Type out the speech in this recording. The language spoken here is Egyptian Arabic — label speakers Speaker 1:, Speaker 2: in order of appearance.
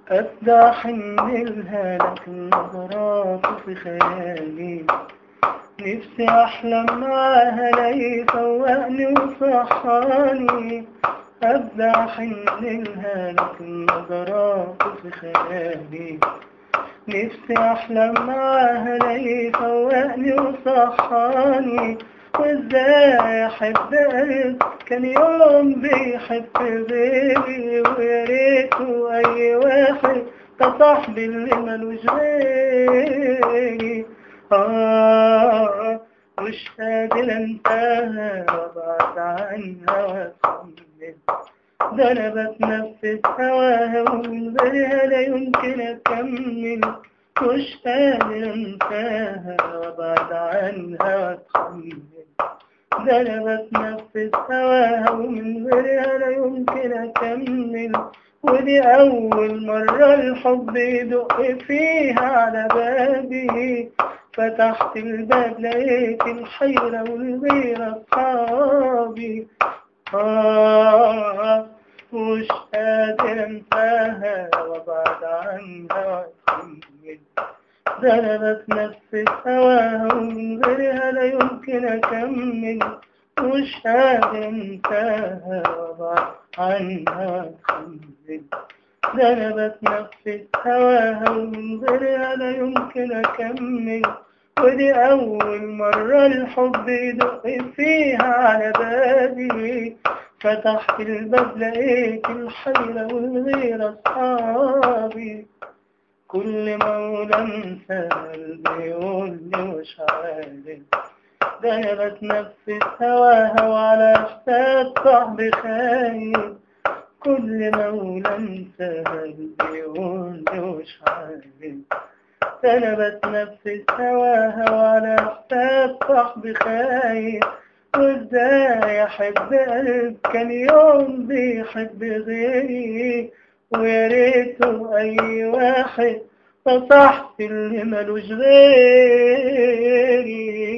Speaker 1: أبدع حنلها لكن نظرات في خيالي نفسي أحلم معاها لي فوقني وصحاني أبدع حنلها لكن نظرات في خيالي نفسي أحلم معاها لي فوقني وصحاني وازاي احب قلب كان يوم بيحب غيري ويا ريته اي واحد ده صاحبي اللي ملوش غيري آه مش قادر انتهى وابعد عنها واكمل ده انا بتنفس هواها ومن غيرها لا يمكن اكمل مش قادر انساها وابعد عنها واتحمل ده انا بتنفس هواها ومن غيرها لا يمكن اكمل ودي اول مرة الحب يدق فيها على بابي فتحت الباب لقيت الحيرة والغيرة اصحابي آه مش قادر انساها وابعد عنها واتحمل ده انا بتنفس هواها ومن غيرها لا يمكن اكمل مش قادر انساها وابعد عنها واتحمل ده انا بتنفس هواها ومن غيرها لا يمكن اكمل ودي اول مرة الحب يدق فيها على بابي فتحت الباب لقيت الحيرة والغيرة أصحابي كل ما أقول أنسى قلبي يقول لي مش عارف ده أنا بتنفس هواها وعلى حساب صاحبي خايف كل ما أقول أنسى قلبي يقول لي مش عارف ده أنا بتنفس هواها وعلى حساب صاحبي خايف وازاي احب قلب كان يوم بيحب غيري ويا ريته اي واحد نصحت اللي ملوش غيري